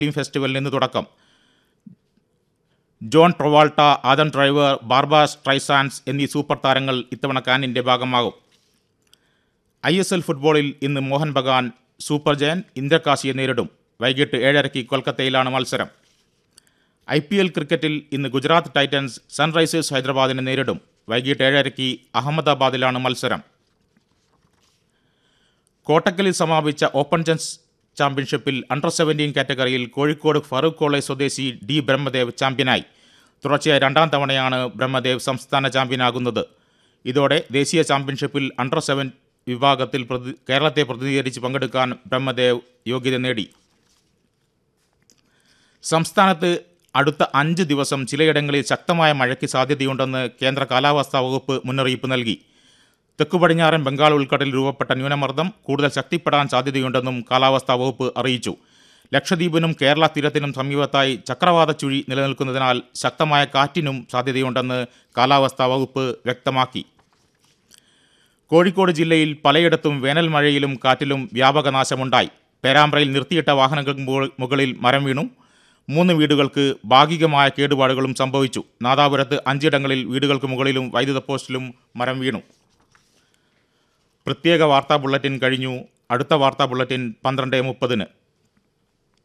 film ഫെസ്റ്റിവലിന് ഇന്ന് തുടക്കം John Travolta Adam Driver Barbra Streisand എന്നീ സൂപ്പർ താരങ്ങൾ ഇത്തവണ കാനിൻ്റെ ഭാഗമാകും ഐ എസ് എൽ ഫുട്ബോളിൽ ഇന്ന് മോഹൻ ബഗാൻ സൂപ്പർ ജയൻ ഇന്ദിരകാശിയെ നേരിടും വൈകിട്ട് ഏഴരയ്ക്ക് കൊൽക്കത്തയിലാണ് മത്സരം ഐ പി എൽ ക്രിക്കറ്റിൽ ഇന്ന് ഗുജറാത്ത് ടൈറ്റൻസ് സൺറൈസേഴ്സ് ഹൈദരാബാദിനെ നേരിടും വൈകിട്ട് ഏഴരയ്ക്ക് അഹമ്മദാബാദിലാണ് മത്സരം കോട്ടക്കലിൽ സമാപിച്ച ഓപ്പൺ ചെസ് ചാമ്പ്യൻഷിപ്പിൽ അണ്ടർ സെവൻറ്റീൻ കാറ്റഗറിയിൽ കോഴിക്കോട് ഫറൂഖ് കോളേജ് സ്വദേശി ഡി ബ്രഹ്മദേവ് ചാമ്പ്യനായി തുടർച്ചയായ രണ്ടാം തവണയാണ് ബ്രഹ്മദേവ് സംസ്ഥാന ചാമ്പ്യനാകുന്നത് ഇതോടെ ദേശീയ ചാമ്പ്യൻഷിപ്പിൽ അണ്ടർ സെവൻ വിഭാഗത്തിൽ പ്രതി കേരളത്തെ പ്രതിനിധീകരിച്ച് പങ്കെടുക്കാൻ ബ്രഹ്മദേവ് യോഗ്യത നേടി സംസ്ഥാനത്ത് അടുത്ത അഞ്ച് ദിവസം ചിലയിടങ്ങളിൽ ശക്തമായ മഴയ്ക്ക് സാധ്യതയുണ്ടെന്ന് കേന്ദ്ര കാലാവസ്ഥാ വകുപ്പ് മുന്നറിയിപ്പ് നൽകി തെക്കു പടിഞ്ഞാറൻ ബംഗാൾ ഉൾക്കടലിൽ രൂപപ്പെട്ട ന്യൂനമർദ്ദം കൂടുതൽ ശക്തിപ്പെടാൻ സാധ്യതയുണ്ടെന്നും കാലാവസ്ഥാ വകുപ്പ് അറിയിച്ചു ലക്ഷദ്വീപിനും കേരള തീരത്തിനും സമീപത്തായി ചക്രവാത ചുഴി നിലനിൽക്കുന്നതിനാൽ ശക്തമായ കാറ്റിനും സാധ്യതയുണ്ടെന്ന് കാലാവസ്ഥാ വകുപ്പ് വ്യക്തമാക്കി കോഴിക്കോട് ജില്ലയിൽ പലയിടത്തും വേനൽ മഴയിലും കാറ്റിലും വ്യാപക നാശമുണ്ടായി പേരാമ്പ്രയിൽ നിർത്തിയിട്ട വാഹനങ്ങൾക്ക് മുക- മുകളിൽ മരം വീണു മൂന്ന് വീടുകൾക്ക് ഭാഗികമായ കേടുപാടുകളും സംഭവിച്ചു നാദാപുരത്ത് അഞ്ചിടങ്ങളിൽ വീടുകൾക്ക് മുകളിലും വൈദ്യുത പോസ്റ്റിലും മരം വീണു പ്രത്യേക വാർത്താ ബുള്ളറ്റിൻ കഴിഞ്ഞു അടുത്ത വാർത്താ ബുള്ളറ്റിൻ പന്ത്രണ്ട് മുപ്പതിന്